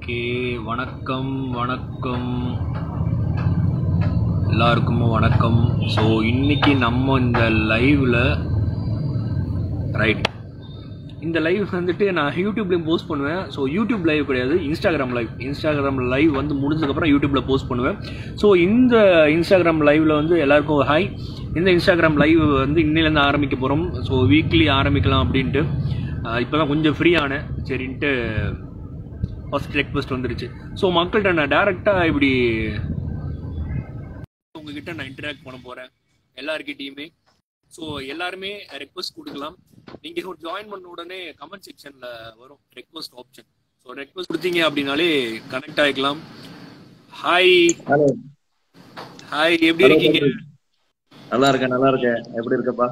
ஏ வணக்கம் வணக்கம் எல்லாருக்கும் வணக்கம் ஸோ இன்னைக்கு நம்ம இந்த லைவ்ல ரைட் இந்த லைவ் வந்துட்டு நான் யூடியூப்லேயும் போஸ்ட் பண்ணுவேன் ஸோ யூடியூப் லைவ் கிடையாது இன்ஸ்டாகிராம் லைவ் இன்ஸ்டாகிராம் லைவ் வந்து முடிஞ்சதுக்கப்புறம் யூடியூப்ல போஸ்ட் பண்ணுவேன் ஸோ இந்த இன்ஸ்டாகிராம் லைவ்ல வந்து எல்லாருக்கும் ஹாய் இந்த இன்ஸ்டாகிராம் லைவ் வந்து இன்னிலேருந்து ஆரம்பிக்க போகிறோம் ஸோ வீக்லி ஆரம்பிக்கலாம் அப்படின்ட்டு இப்போ தான் கொஞ்சம் ஃப்ரீ ஆனேன் சரின்ட்டு ஃபர்ஸ்ட் ரெக்வஸ்ட் வந்துருச்சு ஸோ மக்கள்கிட்ட நான் டேரெக்டாக இப்படி உங்ககிட்ட நான் இன்டராக்ட் பண்ண போகிறேன் எல்லாருக்கிட்டையுமே ஸோ எல்லாருமே ரெக்வஸ்ட் கொடுக்கலாம் நீங்கள் ஜாயின் பண்ண உடனே கமெண்ட் செக்ஷனில் வரும் ரெக்வஸ்ட் ஆப்ஷன் ஸோ ரெக்வஸ்ட் கொடுத்தீங்க அப்படின்னாலே கனெக்ட் ஆகிக்கலாம் ஹாய் ஹலோ ஹாய் எப்படி இருக்கீங்க நல்லா இருக்கேன் நல்லா இருக்கேன் எப்படி இருக்கப்பா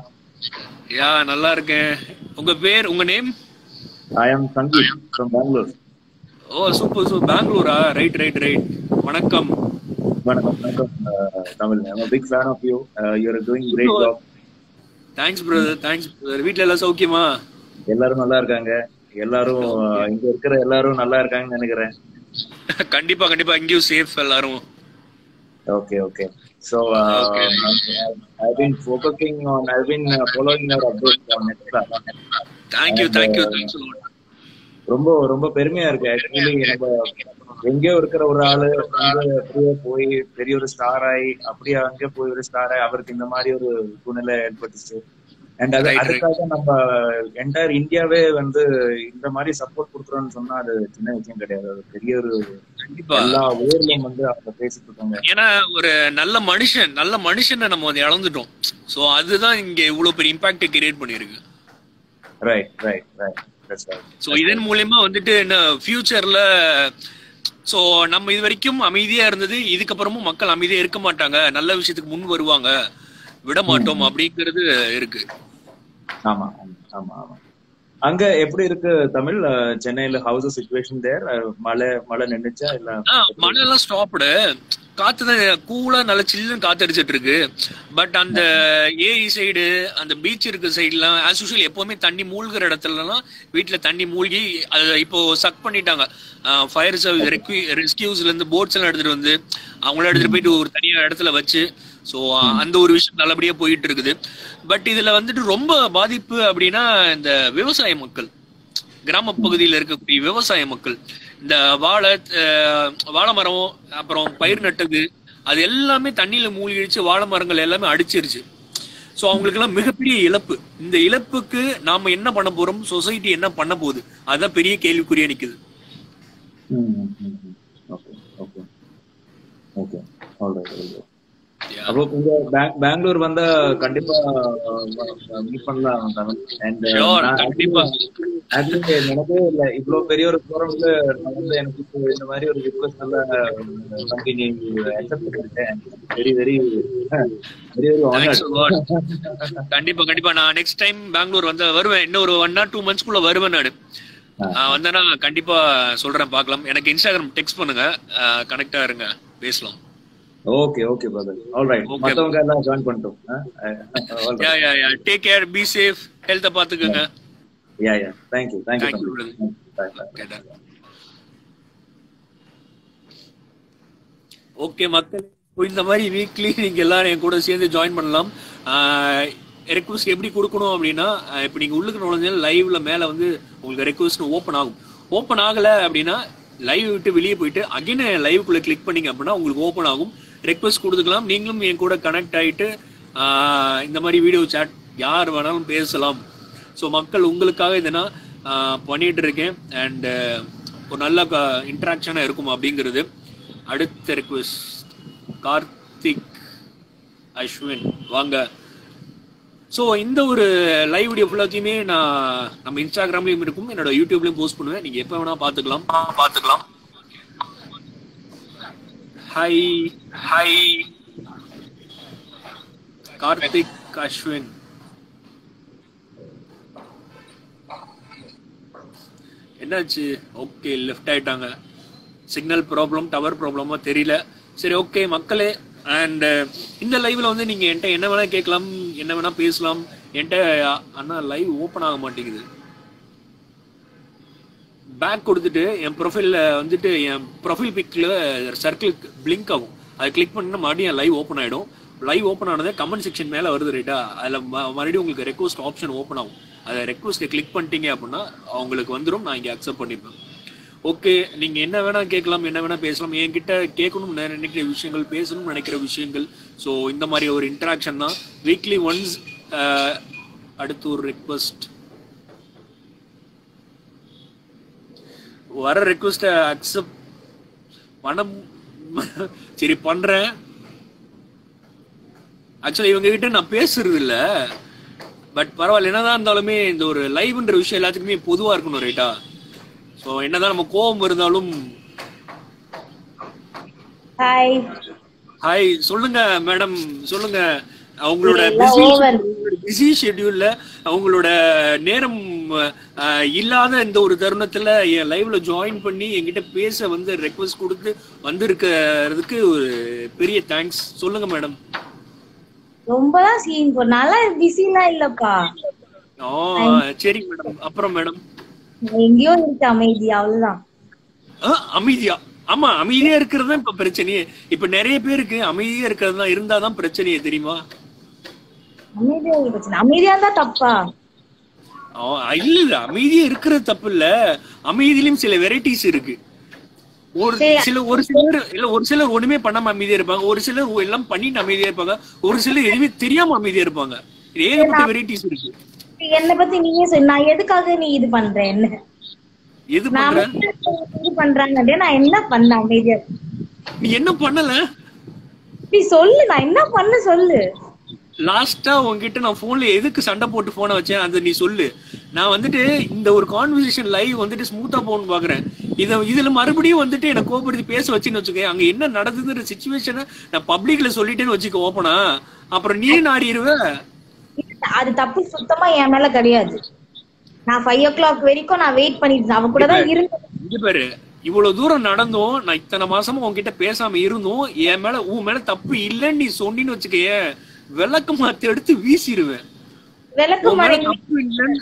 யா நல்லா இருக்கேன் உங்க பேர் உங்க name I am Sangeeth from Bangalore oh super super பெங்களூரா ரைட் ரைட் ரைட் வணக்கம் வணக்கம் வணக்கம் uh, Tamil I'm big fan of you you are doing great job thanks brother thanks brother வீட்ல எல்லாம் சௌக்கியமா எல்லாரும் நல்லா இருக்காங்க எல்லாரும் uh, இங்க இருக்கிற எல்லாரும் நல்லா இருக்காங்கன்னு நினைக்கிறேன் கண்டிப்பா கண்டிப்பா இங்கேயும் சேஃப் எல்லாரும் okay okay so Okay. I been focusing on I been following your update on next thank you And, thank you uh, thanks ரொம்ப ரொம்ப பெருமையா இருக்கு ஆக்சுவலி நம்ம எங்கேயோ இருக்கிற ஒரு ஆளு வந்து அப்படியே போய் பெரிய ஒரு ஸ்டார் ஆகி அப்படியே அங்கே போய் ஒரு ஸ்டார் ஆகி அவருக்கு இந்த மாதிரி ஒரு சூழ்நிலை ஏற்பட்டுச்சு அண்ட் அது Right, right. அதுக்காக நம்ம என்டையர் இந்தியாவே வந்து இந்த மாதிரி சப்போர்ட் கொடுக்குறோம்னு சொன்னா அது சின்ன விஷயம் கிடையாது அது பெரிய ஒரு கண்டிப்பா எல்லா ஊர்லயும் வந்து அவங்க பேசிட்டு இருக்காங்க ஏன்னா ஒரு நல்ல மனுஷன் நல்ல மனுஷனை நம்ம வந்து இழந்துட்டோம் சோ அதுதான் இங்க இவ்வளவு பெரிய இம்பாக்ட் கிரியேட் பண்ணிருக்கு ரைட் ரைட் ரைட் சோ இதன் மூலியமா வந்துட்டு என்ன ஃபியூச்சர்ல சோ நம்ம இது வரைக்கும் அமைதியா இருந்தது இதுக்கப்புறமும் மக்கள் அமைதியா இருக்க மாட்டாங்க நல்ல விஷயத்துக்கு முன் வருவாங்க விட மாட்டோம் அப்படிங்கிறது இருக்கு ஆமா ஆமா, ஆமா ஆமா அங்க எப்படி இருக்கு தமிழ் அஹ், சென்னையில ஹவுஸ் சுச்சுவேஷன் தேர் மழை மழை நின்னுச்சா இல்ல ஆ, மழை எல்லாம் ஸ்டாப்டு காத்து தான் கூலா நல்ல சில்லுன்னு காத்து அடிச்சிட்டு இருக்கு பட் அந்த ஏரி சைடு அந்த பீச் இருக்க சைடுலாம் ஆஸ் யூஷுவல் எப்பவுமே தண்ணி மூழ்கிற இடத்துலலாம் வீட்டுல தண்ணி மூழ்கி அது இப்போ சக் பண்ணிட்டாங்க ஃபயர் சர்வீஸ் ரெஸ்கியூஸ்ல இருந்து போட்ஸ் எல்லாம் எடுத்துட்டு வந்து அவங்கள எடுத்துட்டு போயிட்டு ஒரு தனியா இடத்துல வச்சு ஸோ அந்த ஒரு விஷயம் நல்லபடியா போயிட்டு இருக்குது பட் இதுல வந்துட்டு ரொம்ப பாதிப்பு அப்படின்னா இந்த விவசாய மக்கள் கிராம பகுதியில் இருக்கக்கூடிய விவசாய மக்கள் இந்த வாழை அஹ், வாழை மரம் அப்புறம் பயிர் நட்டது அது எல்லாமே தண்ணியில மூழ்கிடுச்சு வாழை மரங்கள் எல்லாமே அடிச்சிருச்சு ஸோ அவங்களுக்கு எல்லாம் மிகப்பெரிய இழப்பு இந்த இழப்புக்கு நாம என்ன பண்ண போறோம் சொசைட்டி என்ன பண்ண போகுது அதுதான் பெரிய கேள்விக்குறியா நிக்குது okay okay okay alright alright Yeah. அப்போ இங்க பெங்- பெங்களூர் வந்தா கண்டிப்பா மீட் பண்ணலாம் தமிழ் அண்ட் Sure, கண்டிப்பா. ஆக்சுவலி எனக்கே இல்ல இவ்வளவு பெரிய ஒரு ப்ரோக்ராம்ல நான் வந்து எனக்கு இப்போ இந்த மாதிரி ஒரு ரிக்வஸ்ட் நல்ல கம்பெனி அக்செப்ட் பண்ணிருக்கேன் very very very very Thanks a lot. Honoured கண்டிப்பா கண்டிப்பா நான் நெக்ஸ்ட் டைம் பெங்களூர் வந்து வருவேன் இன்னும் ஒரு ஒன் ஆர் டூ மந்த்ஸ்க்குள்ள வருவேன் நான் நான் வந்தேன்னா கண்டிப்பா சொல்றேன் பார்க்கலாம் எனக்கு இன்ஸ்டாகிராம் டெக்ஸ்ட் பண்ணுங்க கனெக்டா இருங்க பேசலாம் okay okay brother alright Okay. மத்தவங்க எல்லாம் ஜாயின் பண்ணிட்டோம் yeah yeah yeah take care be safe ஹெல்த்தை பாத்துக்கோங்க yeah yeah thank you Thank you, thank you brother. Bye bye Okay, done. Okay மக்கள் இப்போ இந்த மாதிரி வீக்லி நீங்க எல்லாரும் என் கூட சேர்ந்து ஜாயின் பண்ணலாம் ரெக்வஸ்ட் எப்படி கொடுக்கணும் அப்படின்னா ஆஹ் இப்போ நீங்க உள்ளுக்கு நுழைஞ்ச லைவ்ல மேல வந்து உங்களுக்கு ரெக்வஸ்ட் ஓப்பன் ஆகும் ஓப்பன் ஆகல அப்படின்னா லைவ் விட்டு வெளியே போயிட்டு அகைன் லைவுக்குள்ள கிளிக் பண்ணீங்க அப்படின்னா உங்களுக்கு ஓப்பன் ஆகும் ரெக்வஸ்ட் கொடுத்துக்கலாம் நீங்களும் என் கூட கனெக்ட் ஆயிட்டு ஆஹ் இந்த மாதிரி வீடியோ சாட் யார் வேணாலும் பேசலாம் ஸோ மக்கள் உங்களுக்காக இதை நான் ஆஹ் பண்ணிட்டு இருக்கேன் அண்ட் ஒரு நல்ல இன்ட்ராக்ஷனாக இருக்கும் அப்படிங்கிறது அடுத்த ரெக்வஸ்ட் கார்த்திக் அஸ்வின் வாங்க ஸோ இந்த ஒரு லைவ் வீடியோ ஃபுல்லாத்தையுமே நான் நம்ம இன்ஸ்டாகிராம்லயும் இருக்கும் என்னோட யூடியூப்லயும் போஸ்ட் பண்ணுவேன் நீங்க எப்போ வேணா பார்த்துக்கலாம் பார்த்துக்கலாம் ஹாய் ஹாய் கார்த்திக் அஸ்வின் என்னாச்சு ஓகே லெஃப்ட் ஆயிட்டாங்க சிக்னல் ப்ராப்ளம் டவர் ப்ராப்ளமா தெரியல சரி ஓகே மக்களே அண்ட் இந்த லைவ்ல வந்து நீங்க என்கிட்ட என்ன வேணா கேட்கலாம் என்ன வேணா பேசலாம் என்கிட்ட அண்ணா லைவ் ஓப்பன் ஆக மாட்டேங்குது பேக் கொடுத்துட்டு என் ப்ரொஃபைல்ல வந்துட்டு என் ப்ரொஃபைல் பிக்ல சர்க்கிள் பிளிங்க் ஆகும் அதை கிளிக் பண்ணா மறுபடியும் என் லைவ் ஓப்பன் ஆயிடும் லைவ் ஓப்பன் ஆனதே கமெண்ட் செக்ஷன் மேல வருது ரைட்டா அதுல ம- மறுபடியும் உங்களுக்கு ரெக்வஸ்ட் ஆப்ஷன் ஓப்பன் ஆகும் அதை ரெக்வஸ்ட்டை கிளிக் பண்ணிட்டீங்க அப்படின்னா அவங்களுக்கு வந்துடும் நான் இங்க அக்செப்ட் பண்ணிப்பேன் ஓகே நீங்க என்ன வேணா கேட்கலாம் என்ன வேணா பேசலாம் என்கிட்ட கேட்கணும்னு நினைக்கிற விஷயங்கள் பேசணும்னு நினைக்கிற விஷயங்கள் ஸோ இந்த மாதிரி ஒரு இன்டராக்ஷன் தான் வீக்லி ஒன்ஸ் அடுத்து ஒரு ரெக்வஸ்ட் வர ரெக்வஸ்ட அக்செப்ட் பண்ண மு- சரி பண்றேன் ஆக்சுவலி இவங்க கிட்ட நான் பேசுறது இல்ல பட் பரவாயில்ல என்னதான் இருந்தாலுமே இந்த ஒரு லைவ்ன்ற விஷயம் எல்லாத்துக்குமே பொதுவா இருக்கணும் ரைட்டா சோ என்னதான் நம்ம கோபம் இருந்தாலும் ஹாய் ஹாய் சொல்லுங்க மேடம் சொல்லுங்க அவங்களோட எல்லாம் பிஸி over. பிஸி ஷெட்யூல்ல அவங்களோட நேரம் அஹ், இல்லாத இந்த ஒரு தருணத்துல என் லைவ்ல ஜாயின் பண்ணி என்கிட்ட பேச வந்து ரெக்வஸ்ட் கொடுத்து வந்திருக்கிறதுக்கு ஒரு பெரிய தேங்க்ஸ் சொல்லுங்க மேடம் ரொம்பதான் சீன் போ நல்லா பிஸிலாம் இல்லப்பா ஆ சரி மேடம் அப்புறம் மேடம் நான் எங்கேயோ இருக்கு அமைதி அவ்வளவுதான் ஆ, அமைதியா ஆமா அமைதியா இருக்கிறது தான் இப்ப பிரச்சனையே இப்ப நிறைய பேருக்கு அமைதியா இருக்கிறது தான் இருந்தாதான் பிரச்சனையே தெரியுமா அமைதியா இருக்க பிரச்சனை அமைதியா இருந்தா தப்பா ஆ, இல்ல இல்ல அமைதியா இருக்கிறது தப்பு இல்ல அமைதியிலும் சில வெரைட்டிஸ் இருக்கு ஒரு சரி. சில ஒரு சிலர் இல்ல ஒரு சிலர் ஒண்ணுமே பண்ணாம அமைதியா இருப்பாங்க ஒரு சிலர் எல்லாம் பண்ணிட்டு அமைதியா இருப்பாங்க ஒரு சிலர் எதுவுமே தெரியாம அமைதியா இருப்பாங்க ஏகப்பட்ட வெரைட்டிஸ் இருக்கு என்ன பத்தி நீயே சொல்லு நான் எதுக்காக நீ இது பண்ற என்ன எது நான் பண்ற மட்டும் இது பண்றாங்க நான் என்ன பண்ண அமைதியா இரு. நீ என்ன பண்ணல நீ சொல்லு நான் என்ன பண்ண சொல்லு லாஸ்டா உன்கிட்ட நான் போன்ல எதுக்கு சண்டை போட்டு போனை வச்சேன் அதை நீ சொல்லு நான் வந்துட்டு இந்த ஒரு கான்வர்சேஷன் லைவ் வந்துட்டு ஸ்மூத்தா போகணும்னு பாக்குறேன் இத இதுல மறுபடியும் வந்துட்டு எனக்கு கோபப்படுத்தி பேச வச்சுன்னு வச்சுக்க அங்க என்ன நடக்குதுன்ற சுச்சுவேஷனை நான் பப்ளிக்ல சொல்லிட்டேன்னு வச்சுக்க ஓப்பனா அப்புறம் நீ நாடிடுவ அது தப்பு சுத்தமா என் மேல கிடையாது நான் ஃபைவ் ஓ கிளாக் வரைக்கும் நான் வெயிட் பண்ணிட்டு அவ கூட தான் இருந்தேன் இங்க பாரு இவ்வளவு தூரம் நடந்தும் நான் இத்தனை மாசமா உன்கிட்ட பேசாம இருந்தும் என் மேல உன் மேல தப்பு இல்லைன்னு நீ சொன்னின்னு வச்சுக்கயே விளக்கு மாத்தி எடுத்து வீசிடுவேன் விளக்கு உன் மேல மறை தப்பு இல்லைன்னு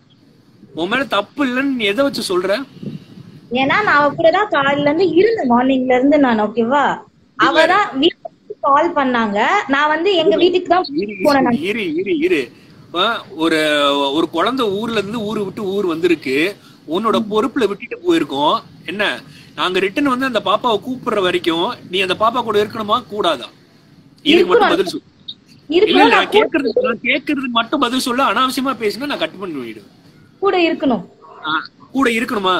உன் மேல தப்பு இல்லைன்னு நீ எதை வச்சு சொல்ற ஏன்னா நான் அவ கூட தான் காலையில இருந்து இருந்தேன் மார்னிங்ல இருந்து நான் ஓகேவா அவ தான் வீட்டுக்கு கால் பண்ணாங்க நான் வந்து எங்க வீட்டுக்கு தான் இரு, போனேன் நான். இரு இரு இரு ஆ, ஒரு ஒரு குழந்தை ஊர்ல இருந்து ஊரு விட்டு ஊர் வந்திருக்கு உன்னோட பொறுப்புல விட்டுட்டு போயிருக்கோம் என்ன நாங்க ரிட்டர்ன் வந்து அந்த பாப்பாவை கூப்பிடுற வரைக்கும் நீ அந்த பாப்பா கூட இருக்கணுமா கூடாதா இதுக்கு மட்டும் பதில் சொல்லு இல்ல இருக்கணும் இல்ல, நான் நான் கேக்குறது நான் கேக்குறது மட்டும் பதில் சொல்ல அனாவசியமா பேசினா நான் கட் பண்ணி விடுவேன் கூட இருக்கணும் ஆ, கூட இருக்கணுமா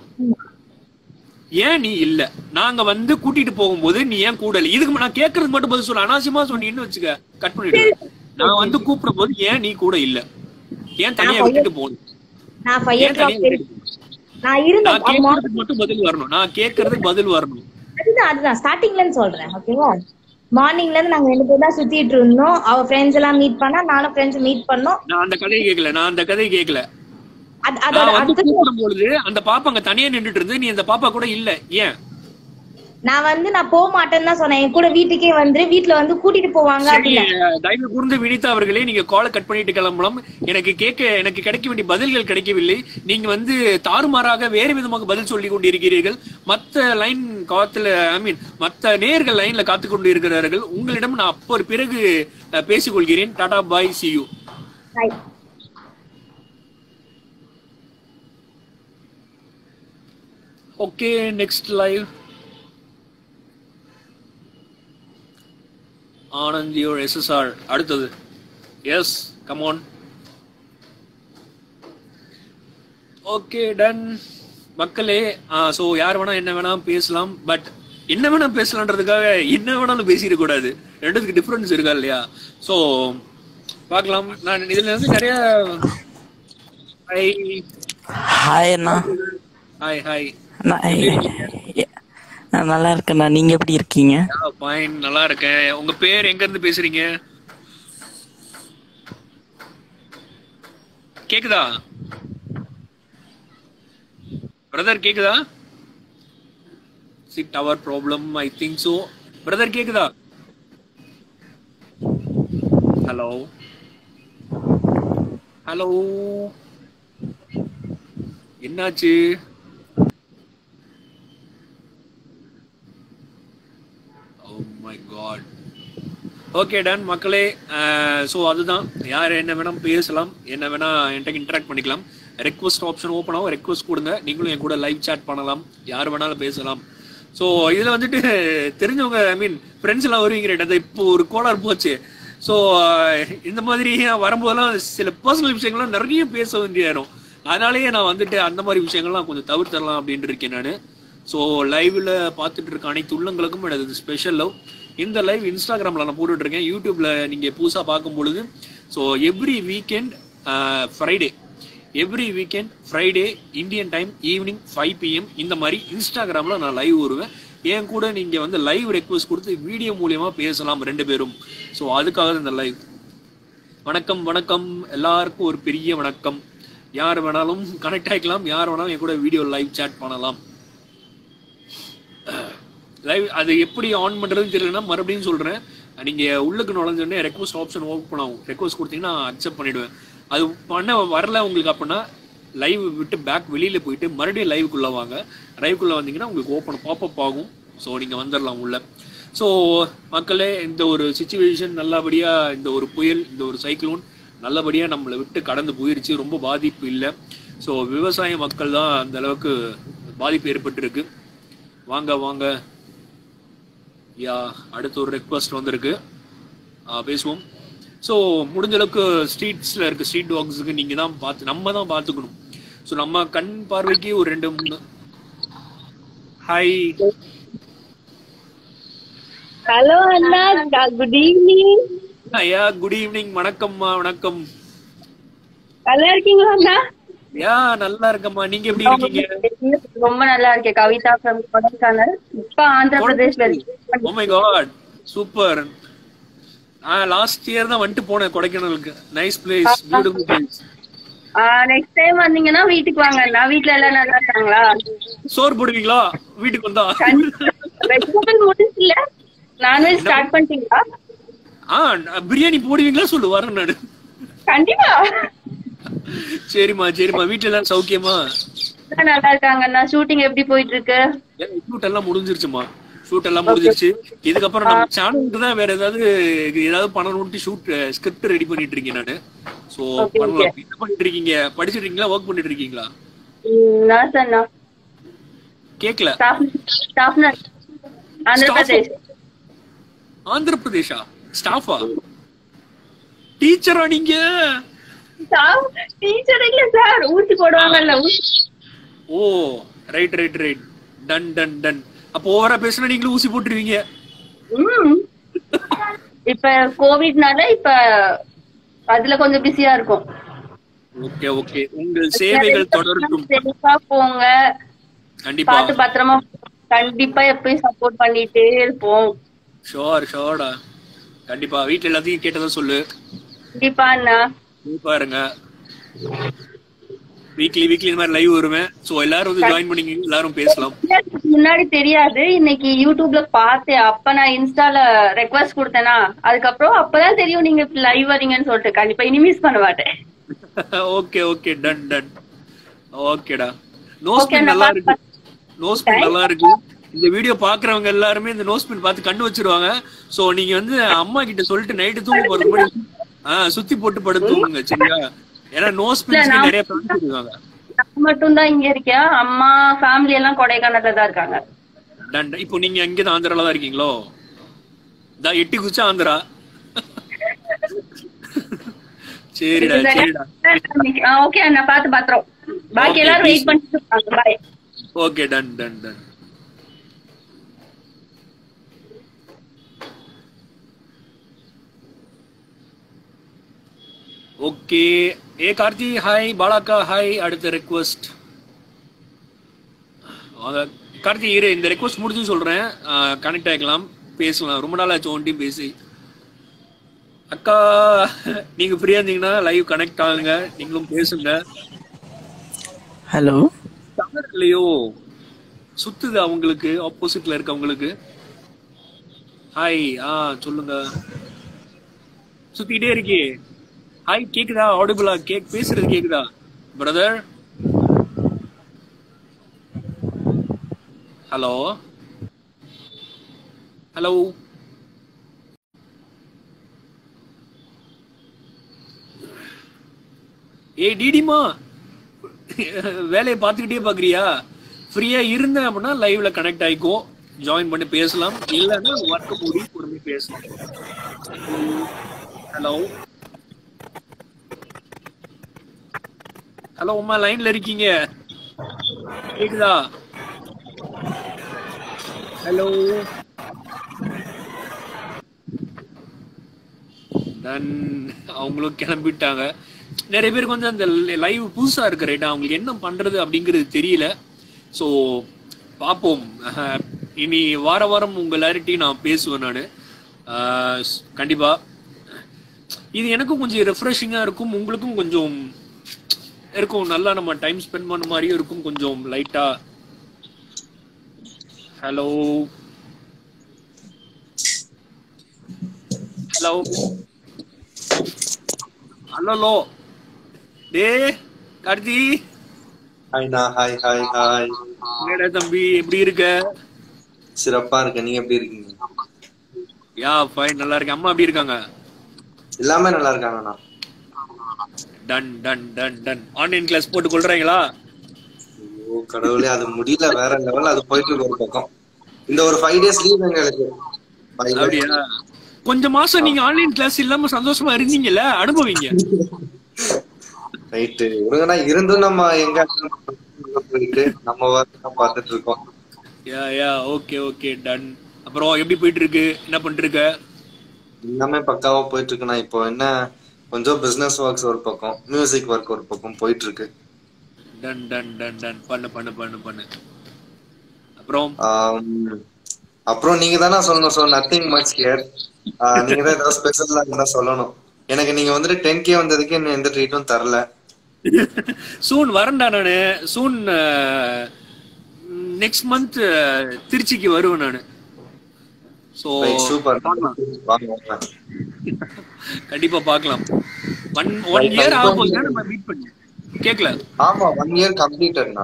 ஏன் நீ இல்ல நாங்க வந்து கூட்டிட்டு போகும்போது நீ ஏன் கூட இல்ல இதுக்கு நான் கேக்குறதுக்கு மட்டும் பதில் சொல்ல அனாவசியமா சொன்னீன்னு வச்சுக்க கட் பண்ணிடுவேன் நான் வந்து கூப்பிடும் போது ஏன் நீ கூட இல்ல ஏன் தனியா விட்டுட்டு போகணும் நான் ஃபைவ் ஓ ஏன் தனியா கிளாக் விட்டுட்டு போகணும்? நான் நான் இருந்தேன் அப்ப கேக்குறதுக்கு மட்டும் பதில் வரணும் நான் கேக்குறதுக்கு பதில் வரணும் அதுதான் அதுதான் ஸ்டார்டிங்ல இருந்து சொல்றேன் ஓகேவா மார்னிங்ல இருந்து நாங்க ரெண்டு பேரும் தான் சுத்திட்டு இருந்தோம் அவ ஃப்ரெண்ட்ஸ் எல்லாம் மீட் பண்ணா நானும் ஃப்ரெண்ட்ஸ் மீட் பண்ணோம் நான் அந்த கதையை கேட்கல நான் அந்த கதையை கேட்கல அது அதோட நான் வந்து அடுத்த கூப்பிடும் பொழுது அந்த பாப்பா அங்க தனியா நின்னுட்டு இருந்து நீ அந்த பாப்பா கூட இல்ல ஏன் நான் வந்து நான் போக மாட்டேன்னு தான் சொன்னேன் என் கூட வீட்டுக்கே வந்து வீட்டுல வந்து கூட்டிட்டு போவாங்க சரி அப்படின்னு தயவு கூர்ந்து வினிதா அவர்களே நீங்க காலை கட் பண்ணிட்டு கிளம்பலாம் எனக்கு கேட்க எனக்கு கிடைக்க வேண்டிய பதில்கள் கிடைக்கவில்லை நீங்க வந்து தாறுமாறாக வேறு விதமாக பதில் சொல்லி கொண்டிருக்கிறீர்கள் மத்த லைன் காத்துல ஐ மீன் மத்த நேர்கள் லைன்ல காத்து கொண்டு இருக்கிறார்கள் உங்களிடம் நான் அப்போ ஒரு பிறகு அஹ், பேசிக் கொள்கிறேன் tata bye see you Right. Okay next live Anand your SSR அடுத்தது yes come on okay done மக்களே ஸோ யார் வேணா என்ன வேணா பேசலாம் பட் என்ன வேணா பேசலான்றதுக்காக என்ன வேணாலும் பேசிட கூடாது ரெண்டுத்துக்கு டிஃபரன்ஸ் இருக்கா இல்லையா ஸோ பார்க்கலாம் நான் இதுல இருந்து நிறைய ஹாய் ஹாய் அண்ணா ஹாய் ஹாய் நான் நான் நல்லா இருக்கேண்ணா நீங்க எப்படி இருக்கீங்க ஃபைன் நல்லா இருக்கேன் உங்க பேர் எங்க இருந்து பேசுறீங்க கேக்குதா பிரதர் கேக்குதா see tower problem I think so brother கேக்குதா ஹலோ ஹலோ என்னாச்சு ஓகே டன் மக்களே ஸோ அதுதான் யார் என்ன வேணா பேசலாம் என்ன வேணா என்கிட்ட இன்டராக்ட் பண்ணிக்கலாம் ரெக்வஸ்ட் ஆப்ஷன் ஓப்பன் ஆகும் ரெக்வஸ்ட் கொடுங்க நீங்களும் என் கூட லைவ் chat பண்ணலாம் யார் வேணாலும் பேசலாம் ஸோ இதில் வந்துட்டு தெரிஞ்சவங்க ஐ மீன் ஃப்ரெண்ட்ஸ் எல்லாம் வருவீங்க அது இப்போ ஒரு கோளாறு போச்சு ஸோ இந்த மாதிரி வரும்போதெல்லாம் சில பர்சனல் விஷயங்கள்லாம் நிறைய பேச வேண்டியிடும் அதனாலேயே நான் வந்துட்டு அந்த மாதிரி விஷயங்கள்லாம் கொஞ்சம் தவிர்த்தரலாம் அப்படின்னு இருக்கேன் நான் ஸோ லைவ்ல பார்த்துட்டு இருக்க அனைத்து உள்ளங்களுக்கும் எனது ஸ்பெஷல் லவ் இந்த லைவ் இன்ஸ்டாகிராம்ல நான் போட்டுட்டு இருக்கேன் யூடியூப்ல நீங்க புதுசா பார்க்கும் பொழுது so every weekend Friday every weekend Friday Indian time evening five PM இந்த மாதிரி இன்ஸ்டாகிராம்ல நான் லைவ் வருவேன் என் கூட நீங்க வந்து லைவ் ரெக்வஸ்ட் கொடுத்து வீடியோ மூலியமா பேசலாம் ரெண்டு பேரும் ஸோ அதுக்காக தான் இந்த லைவ் வணக்கம் வணக்கம் எல்லாருக்கும் ஒரு பெரிய வணக்கம் யார் வேணாலும் கனெக்ட் ஆகிக்கலாம் யார் வேணாலும் என் கூட வீடியோ லைவ் chat பண்ணலாம் லைவ் அது எப்படி ஆன் பண்றதுன்னு தெரியலன்னா மறுபடியும் சொல்றேன் நீங்க உள்ளுக்கு நுழைஞ்சோடனே ரெக்வஸ்ட் ஆப்ஷன் ஓப்பன் ஆகும் ரெக்வஸ்ட் கொடுத்தீங்கன்னா அக்செப்ட் பண்ணிடுவேன் அது பண்ண வரல உங்களுக்கு அப்படின்னா லைவ் விட்டு பேக் வெளியில போயிட்டு மறுபடியும் லைவுக்குள்ள வாங்க லைவுக்குள்ள வந்தீங்கன்னா உங்களுக்கு ஓப்பன் பாப்அப் ஆகும் ஸோ நீங்க வந்துடலாம் உள்ள ஸோ மக்களே இந்த ஒரு சுச்சுவேஷன் நல்லபடியா இந்த ஒரு புயல் இந்த ஒரு சைக்ளோன் நல்லபடியா நம்மளை விட்டு கடந்து போயிருச்சு ரொம்ப பாதிப்பு இல்லை ஸோ விவசாய மக்கள் தான் அந்த அளவுக்கு பாதிப்பு ஏற்பட்டிருக்கு வாங்க வாங்க யா அடுத்து ஒரு ரெக்வஸ்ட் வந்திருக்கு ஆ, பேசுவோம் ஸோ முடிஞ்ச அளவுக்கு ஸ்ட்ரீட்ஸ்ல இருக்க ஸ்ட்ரீட் டாக்ஸுக்கு நீங்க தான் பார்த்து நம்ம தான் பார்த்துக்கணும் ஸோ நம்ம கண் பார்வைக்கு ஒரு ரெண்டு மூணு ஹாய் ஹலோ அண்ணா குட் ஈவினிங் ஐயா குட் ஈவினிங் வணக்கம்மா வணக்கம் நல்லா இருக்கீங்களா அண்ணா யா நல்லா இருக்கம்மா நீங்க எப்படி இருக்கீங்க ரொம்ப நல்லா இருக்கேன் கவிதா ஃப்ரம் கொடைக்கானல் இப்ப ஆந்திர பிரதேஷ்ல இருக்கேன் ஓ மை காட் சூப்பர் ஆ லாஸ்ட் இயர் தான் வந்துட்டு போனேன் கொடைக்கானலுக்கு nice place beautiful place next time வந்தீங்கன்னா வீட்டுக்கு வாங்க அண்ணா வீட்ல எல்லாம் நல்லா இருக்காங்களா சோறு போடுவீங்களா வீட்டுக்கு வந்தா வெஜிடபிள் முடிஞ்சில்ல நான்வெஜ் ஸ்டார்ட் பண்ணிட்டீங்களா ஆ பிரியாணி போடுவீங்களா சொல்லு வரேன் நானு கண்டிப்பா சரிம்மா சரிம்மா வீட்டுல எல்லாம் சௌக்கியமா எல்லாம் நல்லா இருக்காங்க அண்ணா ஷூட்டிங் எப்படி போயிட்டு இருக்கு ஷூட் எல்லாம் முடிஞ்சிருச்சுமா ஷூட் எல்லாம் முடிஞ்சிருச்சு இதுக்கப்புறம் நம்ம சேனலுக்கு தான் வேற ஏதாவது ஏதாவது பண்ணணும்ட்டு ஷூட் ஸ்கிரிப்ட் ரெடி பண்ணிட்டு இருக்கேன் நானு சோ Okay, பண்ணலாம் என்ன பண்ணிட்டு இருக்கீங்க படிச்சிட்டு இருக்கீங்களா ஒர்க் பண்ணிட்டு இருக்கீங்களா நர்ஸ் அண்ணா கேக்கல staff staff nurse Andhra Staff? Pradesh Andhra பிரதேஷா ஸ்டாஃபா டீச்சரா நீங்க ஸ்டாஃப் டீச்சர் இல்ல சார் ஊசி போடுவாங்கல்ல ஊசி oh right right right done done done அப்போ ஓவரா பேசுனா நீங்களும் ஊசி போட்டுருவீங்க ம். இப்ப கோவிட்னால இப்ப அதுல கொஞ்சம் பிஸியா இருக்கும் ஓகே ஓகே உங்கள் சேவைகள் தொடரட்டும் சேஃபா போங்க கண்டிப்பா பார்த்து பத்திரமா போங்க. கண்டிப்பா எப்பயும் சப்போர்ட் பண்ணிட்டே இருப்போம் ஷோர் ஷோர்டா கண்டிப்பா வீட்ல எல்லாத்தையும் கேட்டதா சொல்லு கண்டிப்பா அண்ணா கண்டிப்பா இருங்க வீக்லி வீக்லி இந்த மாதிரி லைவ் வருவேன் சோ எல்லாரும் வந்து ஜாயின் பண்ணிங்க எல்லாரும் பேசலாம் இதுக்கு முன்னாடி தெரியாது இன்னைக்கு யூடியூப்ல பார்த்தேன் அப்ப நான் இன்ஸ்டால ரெக்வஸ்ட் கொடுத்தேனா அதுக்கப்புறம் அப்பதான் தெரியும் நீங்க லைவ் வரீங்கன்னு சொல்லிட்டு கண்டிப்பா இனி மிஸ் பண்ண மாட்டேன் ஓகே ஓகே டன் டன் ஓகேடா நோ Okay, ஸ்பின் நான் நல்லா பாத்து- இருக்கு நோ ஸ்பின் நல்லா இருக்கு இந்த வீடியோ பாக்குறவங்க எல்லாருமே இந்த நோ ஸ்பின் பார்த்து கண்டு வச்சிருவாங்க சோ நீங்க வந்து அம்மா கிட்ட சொல்லிட்டு நைட்டு தூங்க போறதுக்கு முன்னாடி ஆ சுத்தி போட்டு படுத்து தூங்குங்க சரியா ஏன்னா நோ ஸ்பின்ஸ்க்கு நான்- நிறைய பிளான் சொல்லுவாங்க நான் மட்டும் தான் இங்க இருக்கேன் அம்மா ஃபேமிலி எல்லாம் கொடைக்கானல்ல தான் இருக்காங்க டன் டன். இப்போ நீங்க அங்கே தான் ஆந்திரால தான் இருக்கீங்களோ தா எட்டி குச்சா ஆந்திரா சரிடா சரிடா ஓகே அண்ணா பாத்து பாத்துறோம் பாக்கி Okay, எல்லாரும் peace. வெயிட் பண்ணிட்டு இருக்காங்க bye okay done done done okay ஏ கார்த்தி ஹாய் பாலாக்கா ஹாய் அடுத்த ரெக்வஸ்ட் கார்த்தி இரு இந்த ரெக்வஸ்ட் முடிஞ்சு சொல்றேன் கனெக்ட் ஆகிக்கலாம் பேசலாம் ரொம்ப நாள் ஆச்சு ஒன்றையும் பேசி அக்கா நீங்க ஃப்ரீயா இருந்தீங்கன்னா லைவ் கனெக்ட் ஆகுங்க நீங்களும் பேசுங்க ஹலோ டவர் இல்லையோ சுத்துது அவங்களுக்கு ஆப்போசிட்ல இருக்கவங்களுக்கு ஹாய் ஆ சொல்லுங்க சுத்திக்கிட்டே இருக்கே ஹாய் கேக்குதா ஆடிபிளா கேக் பேசுறது கேக்குதா பிரதர் ஹலோ ஹலோ ஏய் டிடிமா வேலையை பார்த்துக்கிட்டே பாக்குறியா ஃப்ரீயா இருந்தேன் அப்படின்னா லைவ்ல கனெக்ட் ஆயிக்கோ ஜாயின் பண்ணி பேசலாம் இல்லைன்னா ஒர்க் மூடி பொறுமை பேசலாம் ஹலோ ஹலோ உமா லைன்ல இருக்கீங்க கேக்குதா ஹலோ டன் அவங்களும் கிளம்பிட்டாங்க நிறைய பேருக்கு வந்து அந்த லைவ் புதுசா இருக்கு ரைட்டா அவங்களுக்கு என்ன பண்றது அப்படிங்கிறது தெரியல ஸோ பார்ப்போம் அஹ், இனி வார வாரம் உங்க எல்லார்ட்டையும் நான் பேசுவேன் நான் கண்டிப்பா இது எனக்கும் கொஞ்சம் ரெஃப்ரெஷிங்கா இருக்கும் உங்களுக்கும் கொஞ்சம் இருக்கும் நல்லா நம்ம டைம் ஸ்பெண்ட் பண்ண மாதிரியும் இருக்கும் கொஞ்சம் லைட்டா ஹலோ ஹலோ ஹலோ டே கார்த்தி ஹாய்ண்ணா ஹாய் ஹாய் ஹாய் என்னடா தம்பி எப்படி இருக்க சிறப்பா இருக்கேன் நீங்க எப்படி இருக்கீங்க யா ஃபைன் நல்லா இருக்கேன் அம்மா எப்படி இருக்காங்க எல்லாமே நல்லா இருக்காங்கண்ணா done done done done online class போட்டு கொள்றீங்களா ஐயோ கடவுளே அது முடியல வேற லெவல் அது போயிட்டு இருக்கு ஒரு பக்கம் இந்த ஒரு ஃபைவ் டேஸ் லீவ் எங்களுக்கு Five days. அப்படியா கொஞ்ச மாசம் நீங்க ஆன்லைன் கிளாஸ் இல்லாம சந்தோஷமா இருந்தீங்கல்ல அனுபவிங்க ரைட்டு இவங்கன்னா இருந்தும் நம்ம எங்க போயிட்டு நம்ம ஒர்க் பார்த்துட்டு இருக்கோம் yeah yeah okay okay done அப்புறம் எப்படி போயிட்டு இருக்கு என்ன பண்ணிட்டு இருக்க எல்லாமே பக்காவா போயிட்டு இருக்குண்ணா இப்போ என்ன கொஞ்சம் பிசினஸ் ஒர்க்ஸ் ஒரு பக்கம் மியூசிக் ஒர்க் ஒரு பக்கம் போயிட்டு இருக்கு டன் டன் டன் டன் பண்ணு பண்ணு பண்ணு பண்ணு அப்புறம் ஆம், அப்புறம் நீங்க தானே சொல்லணும் ஸோ நத்திங் மச் ஹியர் நீங்க தான் ஏதாவது ஸ்பெஷலா இருந்தா சொல்லணும் எனக்கு நீங்க வந்துட்டு டென் கே வந்ததுக்கு இன்னும் எந்த ட்ரீட்டும் தரல சூன் வரேன்டா நானு சூன் நெக்ஸ்ட் மந்த் திருச்சிக்கு வருவேன் நானு ஸோ சூப்பர் வாங்க வாங்க கண்டிப்பா பார்க்கலாம் one one Right, year right. ஆக போகுது நம்ம மீட் பண்ணி கேட்கல ஆமா ஒன் இயர் கம்ப்ளீட்டட்ண்ணா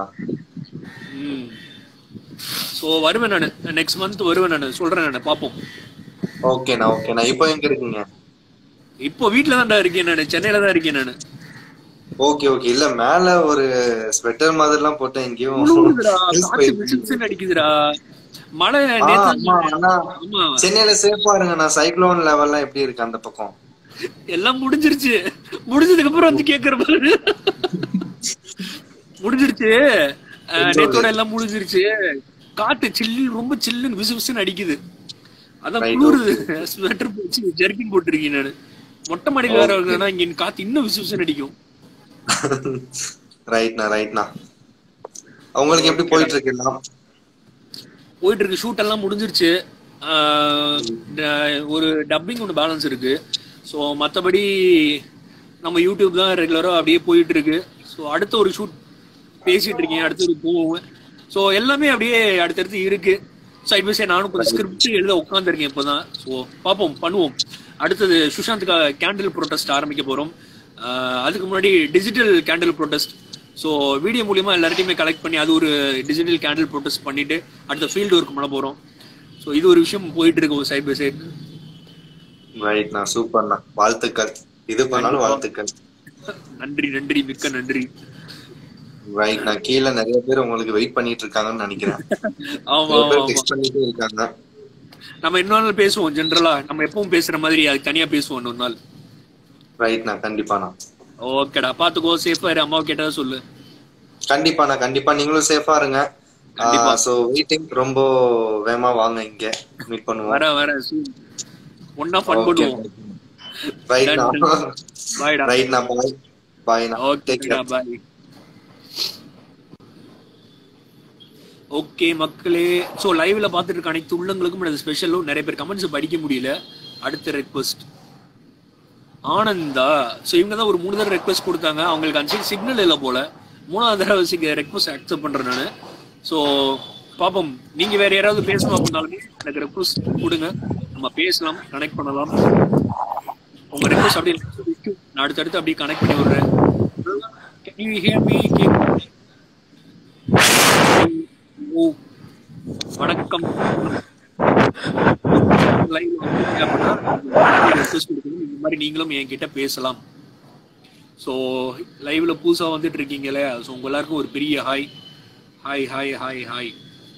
ஸோ வருவேன் நான் நெக்ஸ்ட் மந்த் வருவேன் நான் சொல்றேன் நான் பார்ப்போம் ஓகேண்ணா ஓகேண்ணா இப்போ எங்க இருக்கீங்க இப்போ வீட்டில் தான்டா இருக்கேன் நான் சென்னையில தான் இருக்கேன் நான் ஓகே ஓகே இல்ல மேல ஒரு ஸ்வெட்டர் மாதிரிலாம் போட்டு எங்கேயும் குளிருதுடா hills காத்து போயிட்டு விசில்ஸ் அடிக்குதுடா மழை ஆ, நேத்து ஆமா, ஆனா ஆமா சென்னையில சேஃபா இருங்கண்ணா சைக்ளோன் லெவல்லாம் எப்படி இருக்கு அந்த பக்கம் எல்லாம் முடிஞ்சிருச்சு முடிஞ்சதுக்கு அப்புறம் வந்து கேக்குற பாரு முடிஞ்சிருச்சு அஹ், நேத்தோட எல்லாம் முடிஞ்சிருச்சு காத்து சில்லு ரொம்ப சில்லுன்னு விசு விசுன்னு அடிக்குது அதான் Right, குளிருது ஸ்வெட்டர் போச்சு ஜெர்கின் போட்டிருக்கேன் நானு மொட்டை மாடியில வேற இருக்கேன்னா இங்க காத்து இன்னும் விசு விசுன்னு அடிக்கும் ரைட்ண்ணா ரைட்ண்ணா உங்களுக்கு எப்படி போயிட்டு இருக்கு எல்லாம் போயிட்டு இருக்கு ஷூட் எல்லாம் முடிஞ்சிருச்சு ஆஹ் ட- ஒரு டப்பிங் ஒன்று பேலன்ஸ் இருக்கு ஸோ மற்றபடி நம்ம யூடியூப் தான் ரெகுலராக அப்படியே போயிட்டு இருக்கு ஸோ அடுத்த ஒரு ஷூட் பேசிட்டு இருக்கேன் அடுத்தது போவேன் ஸோ எல்லாமே அப்படியே அடுத்தடுத்து இருக்கு சைட் பை சைட் நானும் கொஞ்சம் ஸ்கிரிப்ட் எழுத உட்காந்துருக்கேன் இப்போதான் ஸோ பார்ப்போம் பண்ணுவோம் அடுத்தது சுஷாந்த்கா கேண்டில் ப்ரொட்டஸ்ட் ஆரம்பிக்க போகிறோம் அதுக்கு முன்னாடி digital candle protest so video மூலியமா எல்லார்ட்டையுமே கலெக்ட் பண்ணி அது ஒரு டிஜிட்டல் கேண்டில் ப்ரொட்டஸ்ட் பண்ணிட்டு அடுத்த ஃபீல்டு ஒர்க் பண்ண போகிறோம் ஸோ இது ஒரு விஷயம் போயிட்டு இருக்கு ஒரு சைட் பை சைட் ரைட்ண்ணா சூப்பர்ண்ணா வாழ்த்துக்கள் இது பண்ணாலும் வாழ்த்துக்கள் நன்றி நன்றி மிக்க நன்றி ரைட்ண்ணா கீழே நிறைய பேர் உங்களுக்கு வெயிட் பண்ணிட்டு இருக்காங்கன்னு நினைக்கிறேன் ஆமா நிறைய ஆமா பேர் ஆமா டெக்ஸ்ட் பண்ணிட்டே இருக்காங்க நம்ம இன்னொரு நாள் பேசுவோம் ஜென்ரலா நம்ம எப்பவும் பேசுற மாதிரி அதுக்கு தனியா பேசுவோம் இன்னொரு நாள் ரைட்ண்ணா கண்டிப்பாண்ணா ஓகேடா பாத்துக்கோ சேஃபா இரு அம்மாவை கேட்டதா சொல்லு கண்டிப்பாண்ணா கண்டிப்பா நீங்களும் சேஃபா இருங்க கண்டிப்பா. சோ வெயிட்டிங் ரொம்ப வேகமா வாங்க இங்க மீட் பண்ணுவோம் வர வர ஒன்னா ஃபன் பண்ணுவோம் ரைட்ண்ணா பாய்டா ரைட்ண்ணா பாய் பாய்ண்ணா டேக் ஓகேடா கேர் பாய் ஓகே மக்களே சோ லைவ்ல பார்த்துட்டு இருக்க அனைத்து உள்ளங்களுக்கும் எனது ஸ்பெஷலும் நிறைய பேர் கமெண்ட்ஸ் படிக்க முடியல அடுத்த ரெக்வஸ்ட் ஆனந்தா சோ இவங்க தான் ஒரு மூணு தடவை ரெக்வஸ்ட் கொடுத்தாங்க அவங்களுக்கு அந்த சிக்னல் இல்லை போல மூணாவது தடவை ரெக்வஸ்ட் அக்செப்ட் பண்றேன் நான் சோ பாப்போம் நீங்க வேற யாராவது பேசணும் அப்படின்னாலுமே எனக்கு ரெக்வஸ்ட் கொடுங்க நம்ம பேசலாம் கனெக்ட் பண்ணலாம் உங்க ரெக்வஸ்ட் அப்படியே நான் அடுத்தடுத்து அப்படியே கனெக்ட் பண்ணி விடுறேன் Can you hear me? ஓ வணக்கம் லைவ் அப்படின்னா request கொடுக்கணும். இந்த மாதிரி நீங்களும் என்கிட்ட பேசலாம் ஸோ லைவ்ல புதுசா வந்துட்டு இருக்கீங்களே ஸோ உங்க எல்லாருக்கும் ஒரு பெரிய hi hi hi hi hi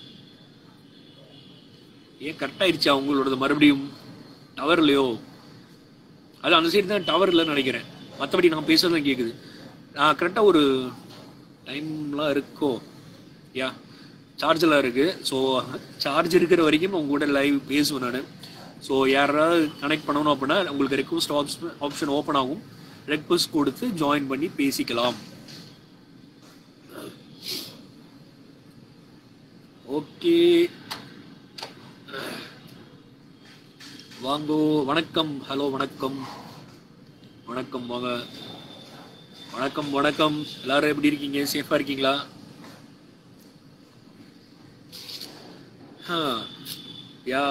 ஏன் கரெக்ட் ஆயிடுச்சா உங்களோடது மறுபடியும் டவர் இல்லையோ அது அந்த சைடு தான் டவர் இல்லைன்னு நினைக்கிறேன் மற்றபடி நான் பேசுறது தான் கேட்குது நான் கரெக்டாக ஒரு டைம்லாம் இருக்கோ யா சார்ஜெலாம் இருக்கு ஸோ சார்ஜ் இருக்கிற வரைக்கும் உங்க கூட லைவ் பேசுவேன் நான் ஸோ யாராவது கனெக்ட் பண்ணணும் அப்படின்னா உங்களுக்கு ரெக்வஸ்ட் ஆப்ஷன் ஆப்ஷன் ஓப்பன் ஆகும் ரெக்வஸ்ட் கொடுத்து ஜாயின் பண்ணி பேசிக்கலாம் ஓகே வாங்கோ வணக்கம் ஹலோ வணக்கம் வணக்கம் வாங்க வணக்கம் வணக்கம் எல்லாரும் எப்படி இருக்கீங்க சேஃபா இருக்கீங்களா யா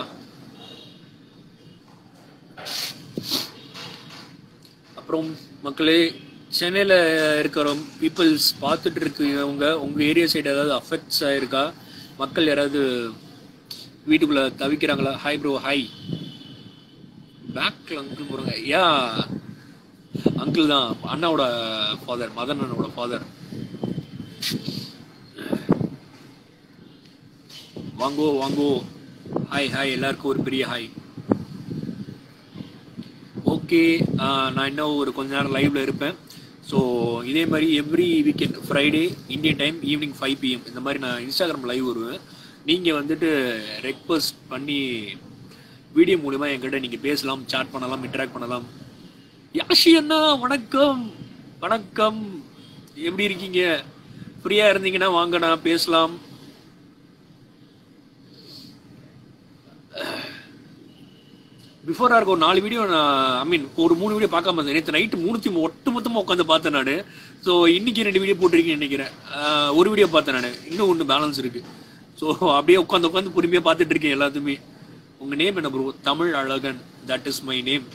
அப்புறம் மக்களே சென்னையில் இருக்கிற பீப்புள்ஸ் பார்த்துட்டு இருக்கவங்க உங்கள் ஏரியா சைடு ஏதாவது அஃபெக்ட்ஸ் ஆயிருக்கா மக்கள் யாராவது வீட்டுக்குள்ள தவிக்கிறாங்களா ஹாய் ப்ரோ ஹாய் பேக்ல அங்கிள் போறாங்க யா அங்கிள் தான் அண்ணாவோட ஃபாதர் மதன் அண்ணனோட ஃபாதர் வாங்கோ வாங்கோ ஹாய் ஹாய் எல்லாருக்கும் ஒரு பெரிய ஹாய் ஓகே நான் இன்னும் ஒரு கொஞ்ச நேரம் லைவ்ல இருப்பேன் ஸோ இதே மாதிரி every weekend Friday Indian time evening five PM இந்த மாதிரி நான் இன்ஸ்டாகிராம் லைவ் வருவேன் நீங்கள் வந்துட்டு ரெக்வஸ்ட் பண்ணி வீடியோ மூலிமா என்கிட்ட நீங்கள் பேசலாம் சாட் பண்ணலாம் இன்டராக்ட் பண்ணலாம் யாஷி அண்ணா வணக்கம் வணக்கம் எப்படி இருக்கீங்க ஃப்ரீயாக இருந்தீங்கன்னா வாங்கண்ணா பேசலாம் பிஃபோரா இருக்க ஒரு நாலு வீடியோ நான் ஐ மீன் ஒரு மூணு வீடியோ பார்க்காம இருந்தேன் நேற்று நைட்டு மூணுத்தி ஒட்டு மொத்தமாக உட்காந்து பார்த்தேன் நான் ஸோ இன்னைக்கு ரெண்டு வீடியோ போட்டிருக்கேன்னு நினைக்கிறேன் ஆஹ் ஒரு வீடியோ பார்த்தேன் நான் இன்னும் ஒன்று பேலன்ஸ் இருக்கு ஸோ அப்படியே உட்காந்து உட்காந்து பொறுமையாக பார்த்துட்டு இருக்கேன் எல்லாத்துமே உங்க நேம் என்ன bro Tamil Azhagan that is my name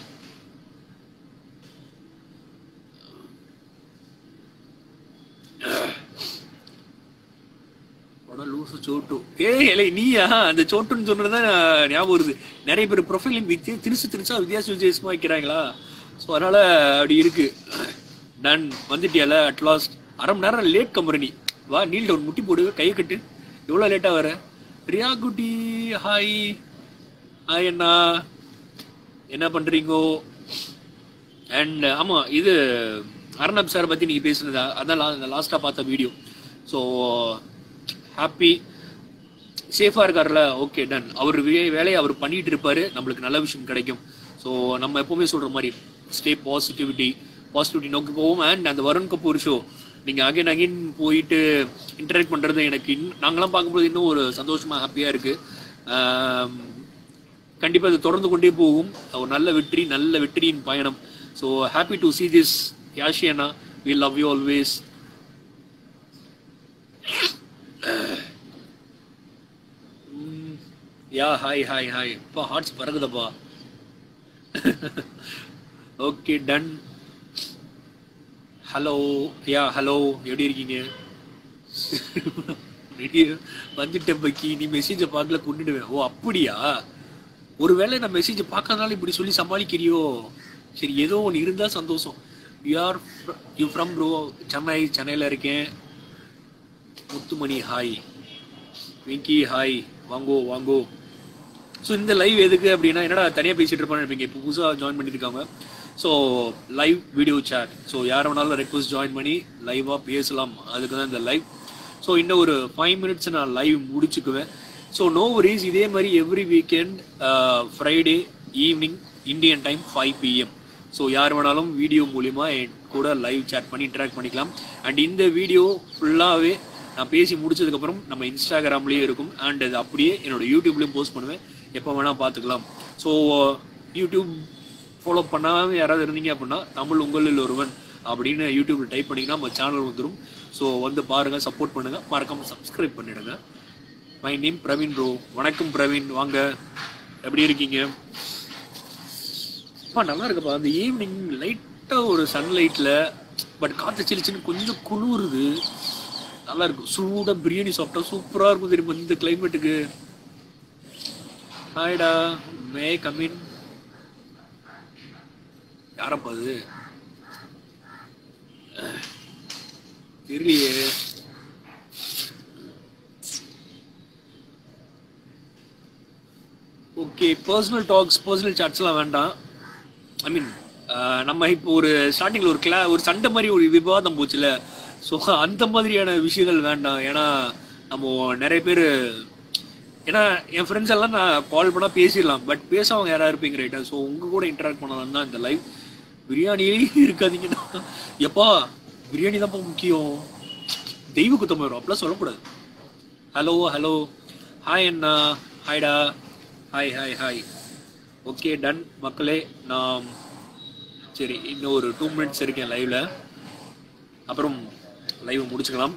படம் லூசு சோட்டு ஏய் இல்லை நீயா அந்த சோட்டுன்னு சொன்னதுதான் ஞாபகம் வருது நிறைய பேர் ப்ரொஃபைல் வித்திய திருசு திருசா வித்தியாச வித்தியாசமா வைக்கிறாங்களா ஸோ அதனால அப்படி இருக்கு டன் வந்துட்டியால அட் லாஸ்ட் அரை மணி நேரம் லேட் கம்பெனி வா நீல்ட ஒரு முட்டி போடு கையை கட்டு எவ்வளோ லேட்டாக வர ரியா குட்டி ஹாய் ஹாய் அண்ணா என்ன பண்றீங்கோ அண்ட் ஆமா இது அர்ணப் சார் பத்தி நீங்க பேசுனதா அதான் லாஸ்டா பார்த்த வீடியோ ஸோ ஹாப்பி சேஃபா இருக்காருல்ல ஓகே டன் அவர் வே- வேலையை அவர் பண்ணிட்டு இருப்பாரு நம்மளுக்கு நல்ல விஷயம் கிடைக்கும் ஸோ நம்ம எப்பவுமே சொல்ற மாதிரி ஸ்டே பாசிட்டிவிட்டி பாசிட்டிவிட்டி நோக்கி போவோம் அண்ட் அந்த வருண் கபூர் ஷோ நீங்க அகைன் அகைன் போயிட்டு இன்டராக்ட் பண்றது எனக்கு இன்னும் நாங்களாம் பார்க்கும்போது இன்னும் ஒரு சந்தோஷமா ஹாப்பியா இருக்கு ஆம், கண்டிப்பா இது தொடர்ந்து கொண்டே போகும் ஒரு நல்ல வெற்றி நல்ல வெற்றியின் பயணம் so happy to see this Yashi அண்ணா we love you always yeah hi hi hi அப்பா ஹார்ட்ஸ் பறகுதப்பா okay done hello yeah hello எப்படி இருக்கீங்க வெளியே வந்துட்டேன் பக்கி நீ மெசேஜை பார்க்கல கொண்டுடுவேன் ஓ அப்படியா ஒருவேளை நான் மெசேஜை பார்க்கறதுனால இப்படி சொல்லி சமாளிக்கிறியோ சரி ஏதோ ஒன்று இருந்தா சந்தோஷம் you are you from bro Chennai சென்னையில் இருக்கேன் முத்துமணி ஹாய் விங்கி ஹாய் வாங்கோ வாங்கோ ஸோ இந்த லைவ் எதுக்கு அப்படின்னா என்னடா தனியாக பேசிட்டு இருப்பான்னு இருப்பீங்க இப்போ புதுசாக ஜாயின் பண்ணியிருக்காங்க so live video chat so யார் வேணாலும் ரெக்வஸ்ட் ஜாயின் பண்ணி லைவாக பேசலாம் அதுக்கு தான் இந்த லைவ் ஸோ இன்னும் ஒரு ஃபைவ் மினிட்ஸ் நான் லைவ் முடிச்சுக்குவேன் ஸோ நோ வரிஸ் இதே மாதிரி every weekend Friday evening Indian time five PM so யார் வேணாலும் வீடியோ மூலிமா என் கூட லைவ் chat பண்ணி இன்டராக்ட் பண்ணிக்கலாம் அண்ட் இந்த வீடியோ ஃபுல்லாகவே நான் பேசி முடிச்சதுக்கப்புறம் நம்ம இன்ஸ்டாகிராம்லேயே இருக்கும் அண்ட் அது அப்படியே என்னோட யூடியூப்லேயும் போஸ்ட் பண்ணுவேன் எப்போ வேணால் பார்த்துக்கலாம் ஸோ யூடியூப் ஃபாலோ பண்ணாமல் யாராவது இருந்தீங்க அப்படின்னா தமிழ் உங்களில் ஒருவன் அப்படின்னு யூடியூப்ல டைப் பண்ணீங்கன்னா நம்ம சேனல் வந்துடும் ஸோ வந்து பாருங்க சப்போர்ட் பண்ணுங்க மறக்காம சப்ஸ்கிரைப் பண்ணிடுங்க மை நேம் பிரவீன் ப்ரோ வணக்கம் பிரவீன் வாங்க எப்படி இருக்கீங்க அப்பா நல்லா இருக்குப்பா அந்த ஈவினிங் லைட்டா ஒரு சன்லைட்ல பட் காத்து சிலிச்சுன்னு கொஞ்சம் குளிருது நல்லா இருக்கும் சூடா பிரியாணி சாப்பிட்டா சூப்பரா இருக்கும் தெரியுமா இந்த கிளைமேட்டுக்கு ஹாய்டா மே கமின் யாரப்பா அது தெரியலையே ஓகே பர்சனல் டாக்ஸ் பர்சனல் சாட்ஸ்லாம் வேண்டாம் ஐ மீன் நம்ம இப்போ ஒரு ஸ்டார்டிங்ல ஒரு கிளா ஒரு சண்டை மாதிரி ஒரு விவாதம் போச்சுல ஸோ அந்த மாதிரியான விஷயங்கள் வேண்டாம் ஏன்னா நம்ம நிறைய பேர் ஏன்னா என் ஃப்ரெண்ட்ஸ் எல்லாம் நான் கால் பண்ணா பேசிடலாம் பட் பேசவங்க யாரா இருப்பீங்க ரைட்டா ஸோ உங்க கூட இன்டராக்ட் பண்ணலாம் தான் இந்த லைவ் பிரியாணியே இருக்காதீங்கன்னா எப்பா பிரியாணி தான்ப்பா முக்கியம் தெய்வ குத்தம் வரும் அப்படிலாம் சொல்லக்கூடாது ஹலோ ஹலோ ஹாய் அண்ணா ஹாய்டா hi hi hi okay done மக்களே நான் சரி இன்னும் ஒரு டூ மினிட்ஸ் இருக்கேன் லைவ்ல அப்புறம் லைவ் முடிச்சுக்கலாம்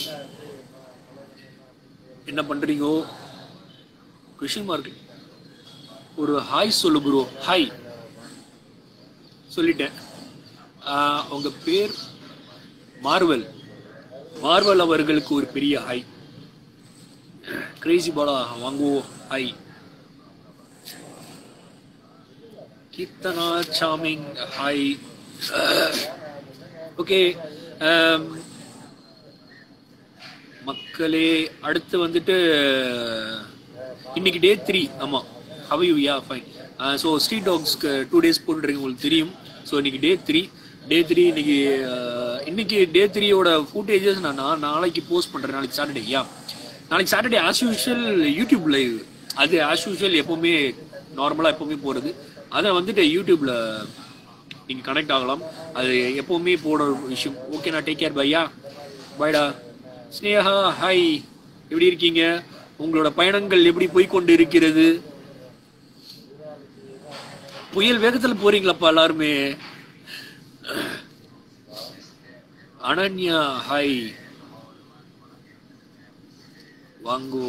என்ன பண்றீங்கோ கொஷின் மார்க் ஒரு ஹாய் சொல்லு ப்ரோ ஹாய் சொல்லிட்டேன் ஆஹ், உங்க பேர் மார்வல் மார்வல் அவர்களுக்கு ஒரு பெரிய ஹாய் கிரேசி பாலா வாங்குவோம் hi Keerthana charming hi okay மக்களே அடுத்து வந்துட்டு இன்னைக்கு டே த்ரீ ஆமா how you yeah fine so street டாக்ஸ்க்கு டூ டேஸ் போட்டுருங்க உங்களுக்கு தெரியும் ஸோ இன்னைக்கு டே த்ரீ டே த்ரீ இன்னைக்கு அஹ், இன்னைக்கு டே த்ரீயோட ஃபுட்டேஜஸ் நான் நா- நாளைக்கு போஸ்ட் பண்றேன் நாளைக்கு சாட்டர்டே யா நாளைக்கு Saturday as usual YouTube live அது ஆஸ் யூஷுவல் எப்பவுமே நார்மலா எப்பவுமே போறது அதை வந்துட்டு யூடியூப்ல நீங்க கனெக்ட் ஆகலாம் அது எப்பவுமே போட ஒரு விஷயம் ஓகே நான் டேக் கேர் பையா பாய்டா ஸ்னேகா ஹாய் எப்படி இருக்கீங்க உங்களோட பயணங்கள் எப்படி போய் கொண்டு இருக்கிறது புயல் வேகத்துல போறீங்களாப்பா எல்லாருமே அனன்யா ஹாய் வாங்கோ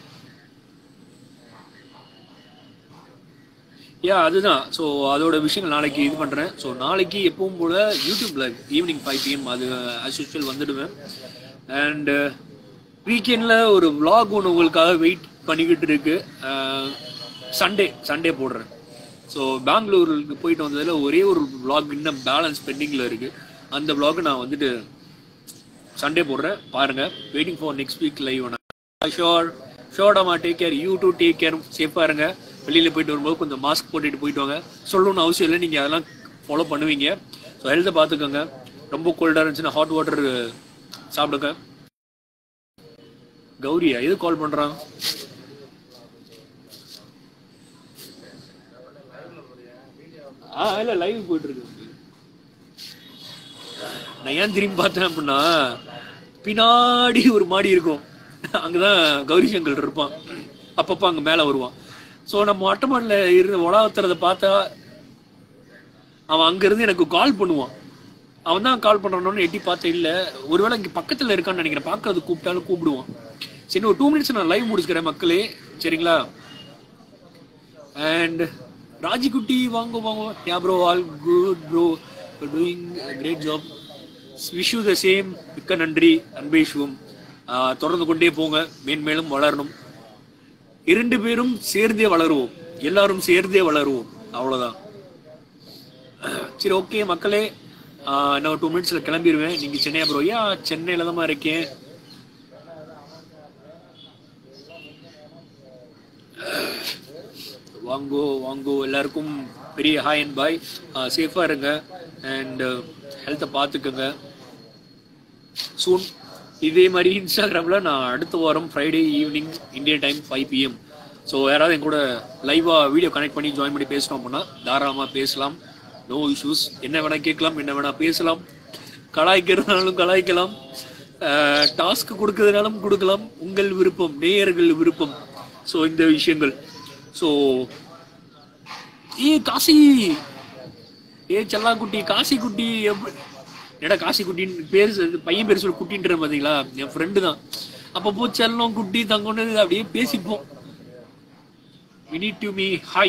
யா அதுதான் ஸோ அதோட விஷயங்கள் நாளைக்கு இது பண்றேன் ஸோ நாளைக்கு எப்பவும் போல யூடியூப்ல ஈவினிங் ஃபைவ் பிஎம் அது ஆஸ் யூஸ்வல் வந்துடுவேன் அண்ட் வீக்கெண்ட்ல ஒரு vlog ஒன்று உங்களுக்காக வெயிட் பண்ணிக்கிட்டு இருக்கு சண்டே சண்டே போடுறேன் ஸோ பெங்களூருக்கு போயிட்டு வந்ததுல ஒரே ஒரு vlog இன்னும் பேலன்ஸ் பெண்டிங்ல இருக்கு அந்த vlog நான் வந்துட்டு சண்டே போடுறேன் பாருங்க waiting for next week live sure ஷோர்டாமா take care you too take care சேஃபா இருங்க வெளியில போயிட்டு வரும்போது கொஞ்சம் மாஸ்க் போட்டுட்டு போயிட்டு வாங்க சொல்லணும்னு அவசியம் இல்லை நீங்க அதெல்லாம் ஃபாலோ பண்ணுவீங்க ஸோ ஹெல்த்தை பார்த்துக்கோங்க ரொம்ப கோல்டா இருந்துச்சுன்னா ஹாட் வாட்டர் சாப்பிடுங்க கௌரியா எது கால் பண்றான் ஆ இல்ல லைவ் போயிட்டு இருக்கு நான் ஏன் திரும்பி பார்த்தேன் அப்படின்னா பின்னாடி ஒரு மாடி இருக்கும் அங்கதான் கௌரி சங்கர் இருப்பான் அப்பப்ப அங்க மேல வருவான் சோ நம்ம மொட்டை மாடில இருந்து உலாவத்துறத பார்த்தா அவன் அங்க இருந்து எனக்கு கால் பண்ணுவான் அவன் தான் கால் பண்றானு எட்டி பார்த்தேன் இல்ல ஒருவேளை இங்க பக்கத்துல இருக்கான்னு நினைக்கிறேன் பார்க்கறது கூப்பிட்டாலும் கூப்பிடுவான் சரி ஒரு டூ மினிட்ஸ் நான் லைவ் முடிச்சுக்கிறேன் மக்களே சரிங்களா அண்ட் ராஜிக்குட்டி வாங்க வாங்க yeah bro all good bro doing great job wish you the same மிக்க நன்றி அன்பேஷுவும் தொடர்ந்து கொண்டே போங்க மேன்மேலும் வளரணும் இரண்டு பேரும் சேர்ந்தே வளருவோம் எல்லாரும் சேர்ந்தே வளருவோம் அவ்வளவுதான் சரி ஓகே மக்களே ஆஹ் இன்னும் டூ மினிட்ஸ்ல கிளம்பிடுவேன் நீங்க சென்னையா ப்ரோ யா சென்னையில தான் இருக்கேன் வாங்கோ வாங்கோ எல்லாருக்கும் பெரிய ஹாய் அண்ட் பாய் சேஃபா இருங்க அண்ட் ஹெல்த்தை பார்த்துக்கோங்க சூன் இதே மாதிரி இன்ஸ்டாகிராம்ல நான் அடுத்த வாரம் Friday evening Indian time five PM so யாராவது என் கூட லைவா வீடியோ கனெக்ட் பண்ணி ஜாயின் பண்ணி பேசணும் அப்படின்னா தாராளமாக பேசலாம் நோ இஷ்யூஸ் என்ன வேணா கேட்கலாம் என்ன வேணா பேசலாம் கலாய்க்கிறதுனாலும் கலாய்க்கலாம் டாஸ்க் கொடுக்கறதுனாலும் கொடுக்கலாம் உங்கள் விருப்பம் நேயர்கள் விருப்பம் ஸோ இந்த விஷயங்கள் ஸோ ஏ காசி ஏ செல்லா குட்டி காசி குட்டி எப்படி என்னடா காசி குட்டின்னு பேர் சொல்லு- பையன் பேர் சொல்லி குட்டின்ற பாத்தீங்களா என் ஃப்ரெண்டு தான் அப்பப்போ செல்லம் குட்டி தங்கம்னு அப்படியே பேசிப்போம் we need to me hi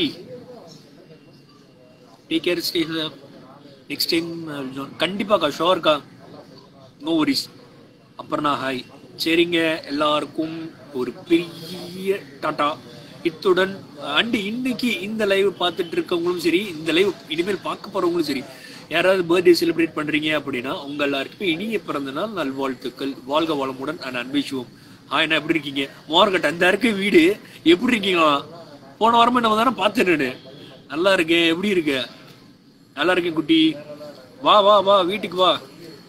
take care stay next time கண்டிப்பாக்கா ஷோர்க்கா நோ வரிஸ் அப்புறம் ஹாய் சரிங்க எல்லாருக்கும் ஒரு பெரிய டாட்டா இத்துடன் அண்ட் இன்னைக்கு இந்த லைவ் பார்த்துட்டு இருக்கவங்களும் சரி இந்த லைவ் இனிமேல் பார்க்க போறவங்களும் சரி யாராவது பர்த்டே செலிப்ரேட் பண்றீங்க அப்படின்னா உங்க எல்லாருக்குமே இனிய பிறந்த நாள் நல்வாழ்த்துக்கள் வாழ்க வளமுடன் அண்ட் அன்பிச்சுவோம் ஆ என்ன எப்படி இருக்கீங்க மோர்கட் அந்த இருக்க வீடு எப்படி இருக்கீங்களா போன வாரமே நம்ம தானே பார்த்தேன் நானு நல்லா இருக்கேன் எப்படி இருக்க நல்லா இருக்கேன் குட்டி வா வா வா வீட்டுக்கு வா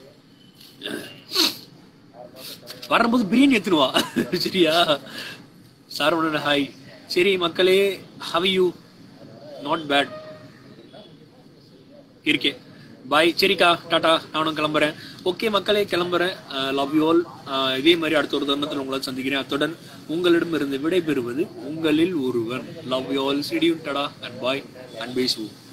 வரும்போது பிரியாணி எடுத்துட்டு வா சரியா சரவணன் ஹாய் சரி மக்களே ஹவ் யூ நாட் பேட் இருக்கேன் பாய் சரிக்கா டாடா நானும் கிளம்புறேன் ஓகே மக்களே கிளம்புறேன் லவ் யூ ஆல் இதே மாதிரி அடுத்த ஒரு தருணத்தில் உங்களை சந்திக்கிறேன் அத்துடன் உங்களிடமிருந்து விடைபெறுவது உங்களில் ஒருவன் லவ் யூ ஆல் சிடியூன் டாடா அண்ட் பாய் அண்ட் பேசுவோம்